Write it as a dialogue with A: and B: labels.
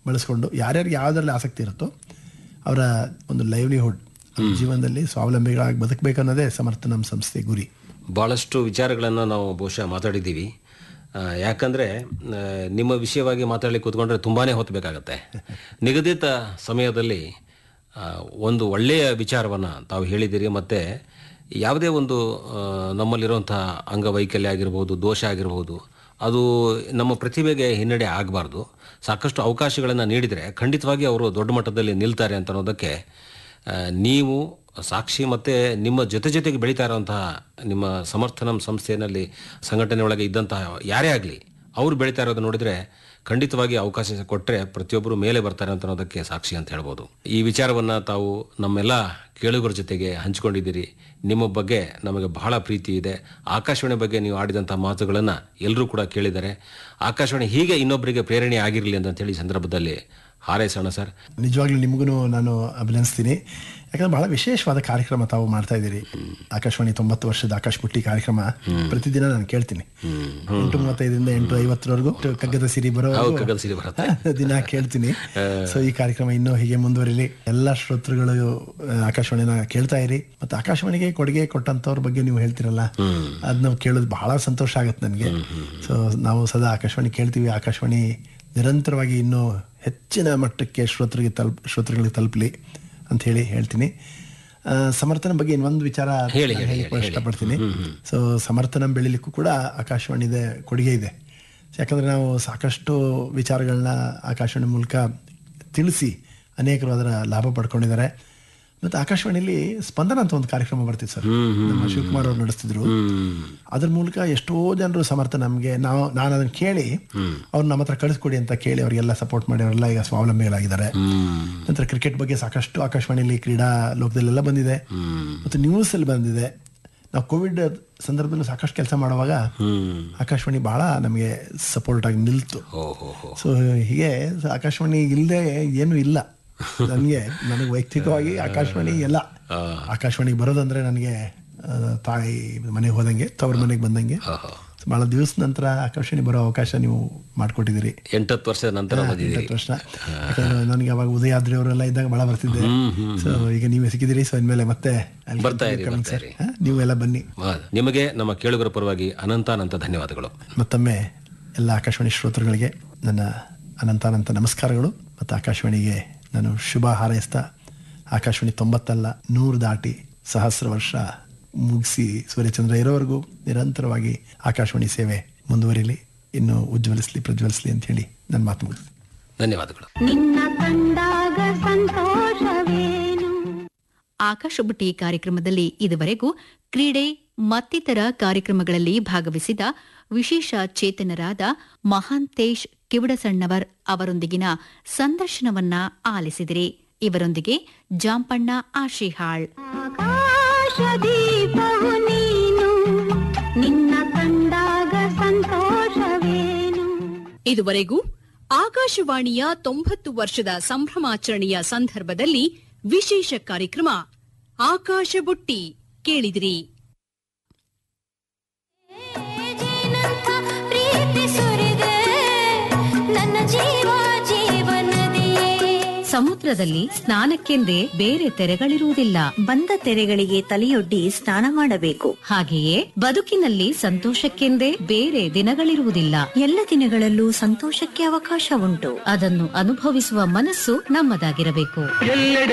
A: ಬಳಸ್ಕೊಂಡು ಯಾರ್ಯಾರಿಗೆ ಯಾವುದರಲ್ಲಿ ಆಸಕ್ತಿ ಇರುತ್ತೋ ಅವರ ಒಂದು ಲೈವ್ಲಿಹುಡ್ ಜೀವನದಲ್ಲಿ ಸ್ವಾವಲಂಬಿಗಳಾಗಿ ಬದುಕಬೇಕು ಅನ್ನೋದೇ ಸಮರ್ಥ ನಮ್ಮ ಸಂಸ್ಥೆ ಗುರಿ
B: ಭಾಳಷ್ಟು ವಿಚಾರಗಳನ್ನು ನಾವು ಬಹುಶಃ ಮಾತಾಡಿದ್ದೀವಿ ಆ, ಯಾಕಂದ್ರೆ ಆ, ನಿಮ್ಮ ವಿಷಯವಾಗಿ ಮಾತಾಡಲಿಕ್ಕೆ ಕೂತ್ಕೊಂಡ್ರೆ ತುಂಬಾನೇ ಹೊತ್ತು ಬೇಕಾಗತ್ತೆ ನಿಗದಿತ ಸಮಯದಲ್ಲಿ ಆ, ಒಂದು ಒಳ್ಳೆಯ ವಿಚಾರವನ್ನು ತಾವು ಹೇಳಿದ್ದೀರಿ ಮತ್ತು ಯಾವುದೇ ಒಂದು ಆ, ನಮ್ಮಲ್ಲಿರುವಂತಹ ಅಂಗವೈಕಲ್ಯ ಆಗಿರ್ಬೋದು ದೋಷ ಆಗಿರ್ಬೋದು ಅದು ನಮ್ಮ ಪ್ರತಿಭೆಗೆ ಹಿನ್ನಡೆ ಆಗಬಾರ್ದು ಸಾಕಷ್ಟು ಅವಕಾಶಗಳನ್ನು ನೀಡಿದರೆ ಖಂಡಿತವಾಗಿ ಅವರು ದೊಡ್ಡ ಮಟ್ಟದಲ್ಲಿ ನಿಲ್ತಾರೆ ಅಂತ ಅನ್ನೋದಕ್ಕೆ ಆ, ನೀವು ಸಾಕ್ಷಿ ಮತ್ತು ನಿಮ್ಮ ಜೊತೆ ಜೊತೆಗೆ ಬೆಳೀತಾ ಇರುವಂತಹ ನಿಮ್ಮ ಸಮರ್ಥನಂ ಸಂಸ್ಥೆಯಲ್ಲಿ ಸಂಘಟನೆ ಒಳಗೆ ಇದ್ದಂತಹ ಯಾರೇ ಆಗಲಿ ಅವರು ಬೆಳೀತಾ ಇರೋದು ನೋಡಿದರೆ ಖಂಡಿತವಾಗಿ ಅವಕಾಶ ಕೊಟ್ಟರೆ ಪ್ರತಿಯೊಬ್ಬರು ಮೇಲೆ ಬರ್ತಾರೆ ಅಂತ ಅನ್ನೋದಕ್ಕೆ ಸಾಕ್ಷಿ ಅಂತ ಹೇಳ್ಬೋದು ಈ ವಿಚಾರವನ್ನು ತಾವು ನಮ್ಮೆಲ್ಲ ಕೇಳುಗರ ಜೊತೆಗೆ ಹಂಚಿಕೊಂಡಿದ್ದೀರಿ ನಿಮ್ಮ ಬಗ್ಗೆ ನಮಗೆ ಬಹಳ ಪ್ರೀತಿ ಇದೆ ಆಕಾಶವಾಣಿ ಬಗ್ಗೆ ನೀವು ಆಡಿದಂಥ ಮಾತುಗಳನ್ನು ಎಲ್ಲರೂ ಕೂಡ ಕೇಳಿದ್ದಾರೆ ಆಕಾಶವಾಣಿ ಹೀಗೆ ಇನ್ನೊಬ್ಬರಿಗೆ ಪ್ರೇರಣೆ ಆಗಿರಲಿ ಅಂತೇಳಿ ಈ ಸಂದರ್ಭದಲ್ಲಿ ಹಾರೈಸೋಣ ಸರ್
A: ನಿಜವಾಗ್ಲೂ ನಿಮಗೂ ನಾನು ಅಭಿನಂದಿಸ್ತೀನಿ ಯಾಕಂದ್ರೆ ಬಹಳ ವಿಶೇಷವಾದ ಕಾರ್ಯಕ್ರಮ ತಾವು ಮಾಡ್ತಾ ಇದ್ದೀರಿ ಆಕಾಶವಾಣಿ ತೊಂಬತ್ತು ವರ್ಷದ ಆಕಾಶ ಪುಟ್ಟಿ ಕಾರ್ಯಕ್ರಮ ಪ್ರತಿದಿನ ನಾನು ಕೇಳ್ತೀನಿ ಎಂಟು ಮೂವತ್ತೈದರಿಂದ ಎಂಟು ಐವತ್ತರವರೆಗೂ ಕಗ್ಗದ ಸಿರಿ ಬರೋ
B: ಕಗ್ಗದ ಸಿರಿ ಬರುತ್ತೆ
A: ದಿನ ಕೇಳ್ತೀನಿ ಸೊ ಈ ಕಾರ್ಯಕ್ರಮ ಇನ್ನೂ ಹೀಗೆ ಮುಂದುವರಿಲಿ ಎಲ್ಲ ಶ್ರೋತೃಗಳು ಆ, ಆಕಾಶವಾಣಿನ ಕೇಳ್ತಾ ಇರಿ ಮತ್ತೆ ಆಕಾಶವಾಣಿಗೆ ಕೊಡುಗೆ ಕೊಟ್ಟಂತವ್ರ ಬಗ್ಗೆ ನೀವು ಹೇಳ್ತಿರಲ್ಲ ಅದ್ ನಾವು ಕೇಳೋದು ಬಹಳ ಸಂತೋಷ ಆಗತ್ತೆ ನನಗೆ ಸೊ ನಾವು ಸದಾ ಆಕಾಶವಾಣಿ ಕೇಳ್ತೀವಿ ಆಕಾಶವಾಣಿ ನಿರಂತರವಾಗಿ ಇನ್ನೂ ಹೆಚ್ಚಿನ ಮಟ್ಟಕ್ಕೆ ಶ್ರೋತೃಗೆ ತಲುಪ್ ಶ್ರೋತೃಗಳಿಗೆ ತಲುಪಲಿ ಅಂತ ಹೇಳಿ ಹೇಳ್ತೀನಿ ಆ, ಸಮರ್ಥನ ಬಗ್ಗೆ ಇನ್ನೊಂದು ವಿಚಾರ
B: ಹೇಳಿ,
A: ನಾನು
B: ಹೇಳಿ,
A: ಹೇಳಿಕ್ಕೆ ಇಷ್ಟಪಡ್ತೀನಿ ಸೊ ಸಮರ್ಥನ ಬೆಳಿಲಿಕ್ಕೂ ಕೂಡ ಆಕಾಶವಾಣಿದೆ ಕೊಡುಗೆ ಇದೆ ಯಾಕಂದ್ರೆ ನಾವು ಸಾಕಷ್ಟು ವಿಚಾರಗಳನ್ನ ಆಕಾಶವಾಣಿ ಮೂಲಕ ತಿಳಿಸಿ ಅನೇಕರು ಅದರ ಲಾಭ ಪಡ್ಕೊಂಡಿದ್ದಾರೆ ಮತ್ತು ಆಕಾಶವಾಣಿಲಿ ಸ್ಪಂದನ ಅಂತ ಒಂದು ಕಾರ್ಯಕ್ರಮ ಬರ್ತಿತ್ತು ಸರ್ ನಮ್ಮ ಶಿವಕುಮಾರ್ ಅವರು ನಡೆಸ್ತಿದ್ರು ಅದ್ರ ಮೂಲಕ ಎಷ್ಟೋ ಜನರು ಸಮರ್ಥ ನಮಗೆ ನಾವು ನಾನು ಅದನ್ನ ಕೇಳಿ ಅವ್ರು ನಮ್ಮ ಹತ್ರ ಕಳಿಸ್ಕೊಡಿ ಅಂತ ಕೇಳಿ ಅವರಿಗೆಲ್ಲ ಸಪೋರ್ಟ್ ಮಾಡಿ ಅವರೆಲ್ಲ ಈಗ ಸ್ವಾವಲಂಬಿಗಳಾಗಿದ್ದಾರೆ ನಂತರ ಕ್ರಿಕೆಟ್ ಬಗ್ಗೆ ಸಾಕಷ್ಟು ಆಕಾಶವಾಣಿಲಿ ಕ್ರೀಡಾ ಲೋಕದಲ್ಲೆಲ್ಲ ಬಂದಿದೆ ಮತ್ತು ನ್ಯೂಸ್ ಅಲ್ಲಿ ಬಂದಿದೆ ನಾವು ಕೋವಿಡ್ ಸಂದರ್ಭದಲ್ಲಿ ಸಾಕಷ್ಟು ಕೆಲಸ ಮಾಡುವಾಗ ಆಕಾಶವಾಣಿ ಬಹಳ ನಮಗೆ ಸಪೋರ್ಟ್ ಆಗಿ ನಿಲ್ತು
B: ಓ ಹೋ ಹೋ
A: ಸೊ ಹೀಗೆ ಆಕಾಶವಾಣಿ ಇಲ್ಲದೆ ಏನೂ ಇಲ್ಲ ನನಗೆ ನನಗೆ ವೈಯಕ್ತಿಕವಾಗಿ ಆಕಾಶವಾಣಿ ಎಲ್ಲ ಆಕಾಶವಾಣಿಗೆ ಬರೋದಂದ್ರೆ ನನಗೆ ಆ, ತಾಯಿ ಮನೆಗೆ ಹೋದಂಗೆ ತವ್ರ ಮನೆಗೆ ಬಂದಂಗೆ So, ಬಹಳ ದಿವಸ ನಂತರ ಆಕಾಶವಾಣಿ ಬರೋ ಅವಕಾಶ ನೀವು ಮಾಡ್ಕೊಟ್ಟಿದ್ದೀರಿ
B: ಎಂಟತ್ತು ವರ್ಷದ ನಂತರ ಬಂದಿದ್ದೀರಿ
A: ಎಂಟತ್ತು ವರ್ಷ ಯಾಕಂದ್ರೆ ನನಗೆ ಅವಾಗ ಉದಯಾದ್ರಿ ಅವರೆಲ್ಲ ಇದ್ದಾಗ ಬಹಳ ಬರ್ತಿದ್ದೆ ಸೊ ಈಗ ನೀವೇ ಸಿಕ್ಕಿದ್ದೀರಿ ಸೊ ಇನ್ಮೇಲೆ ಮತ್ತೆ I'll
B: ಬರ್ತಾ ಇರಿ,
A: continue coming,
B: ಬರ್ತಾ
A: sir.
B: ಇರಿ.
A: ಹಾ, ನೀವು ಎಲ್ಲ ಬನ್ನಿ
B: ವಾ, ನಿಮಗೆ ನಮ್ಮ ಕೇಳುಗರ ಪರವಾಗಿ ಅನಂತಾನಂತ ಧನ್ಯವಾದಗಳು
A: ಮತ್ತೊಮ್ಮೆ ಎಲ್ಲ ಆಕಾಶವಾಣಿ ಶ್ರೋತೃಗಳಿಗೆ ನನ್ನ ಅನಂತಾನಂತ ನಮಸ್ಕಾರಗಳು ಮತ್ತು ಆಕಾಶವಾಣಿಗೆ ನಾನು ಶುಭ ಹಾರೈಸ್ತಾ ಆಕಾಶವಾಣಿ ತೊಂಬತ್ತಲ್ಲ ನೂರು ದಾಟಿ ಸಹಸ್ರ ವರ್ಷ ಮುಗಿಸಿ ಸೂರ್ಯಚಂದ್ರ ಇರೋವರೆಗೂ ನಿರಂತರವಾಗಿ ಆಕಾಶವಾಣಿ ಸೇವೆ ಮುಂದುವರಿಲಿ ಇನ್ನು ಉಜ್ವಲಿಸ್ಲಿ ಪ್ರಜ್ವಲಿಸ್ಲಿ ಅಂತ ಹೇಳಿ ನನ್ನ ಮಾತು ಮುಗಿಸ್ತೀನಿ
B: ಧನ್ಯವಾದಗಳು
C: ನಿನ್ನ ಕಂಡಾಗ ಸಂತೋಷವೇನು
D: ಆಕಾಶಬುಟ್ಟಿ ಕಾರ್ಯಕ್ರಮದಲ್ಲಿ ಇದುವರೆಗೂ ಕ್ರೀಡೆ ಮತ್ತಿತರ ಕಾರ್ಯಕ್ರಮಗಳಲ್ಲಿ ಭಾಗವಹಿಸಿದ ವಿಶೇಷ ಚೇತನರಾದ ಮಹಾಂತೇಶ್ ಕಿವಡಸಣ್ಣವರ್ ಅವರೊಂದಿಗಿನ ಸಂದರ್ಶನವನ್ನ ಆಲಿಸಿದಿರಿ ಇವರೊಂದಿಗೆ ಜಾಂಪಣ್ಣ ಆಶಿಹಾಳ್
C: ಆಕಾಶ ದೀಪವು ನೀನು ನಿನ್ನ ಕಂಡಾಗ ಸಂತೋಷವೇನು
E: ಇದುವರೆಗೂ ಆಕಾಶವಾಣಿಯ ತೊಂಬತ್ತು ವರ್ಷದ ಸಂಭ್ರಮಾಚರಣೆಯ ಸಂದರ್ಭದಲ್ಲಿ ವಿಶೇಷ ಕಾರ್ಯಕ್ರಮ ಆಕಾಶ ಬುಟ್ಟಿ ಕೇಳಿದಿರಿ
C: ಜೇನಂತ ಪ್ರೀತಿ ಸುರಿದೆ ನನ್ನ ಜೀವ ಜೀವನದಿಯೇ
F: ಸಮುದ್ರದಲ್ಲಿ ಸ್ನಾನಕ್ಕೆಂದೇ ಬೇರೆ ತೆರೆಗಳಿರುವುದಿಲ್ಲ
G: ಬಂದ ತೆರೆಗಳಿಗೆ ತಲೆಯೊಡ್ಡಿ ಸ್ನಾನ ಮಾಡಬೇಕು
F: ಹಾಗೆಯೇ ಬದುಕಿನಲ್ಲಿ ಸಂತೋಷಕ್ಕೆಂದೇ ಬೇರೆ ದಿನಗಳಿರುವುದಿಲ್ಲ
G: ಎಲ್ಲ ದಿನಗಳಲ್ಲೂ ಸಂತೋಷಕ್ಕೆ ಅವಕಾಶ ಉಂಟು
F: ಅದನ್ನು ಅನುಭವಿಸುವ ಮನಸ್ಸು ನಮ್ಮದಾಗಿರಬೇಕು
H: ಎಲ್ಲೆಡೆ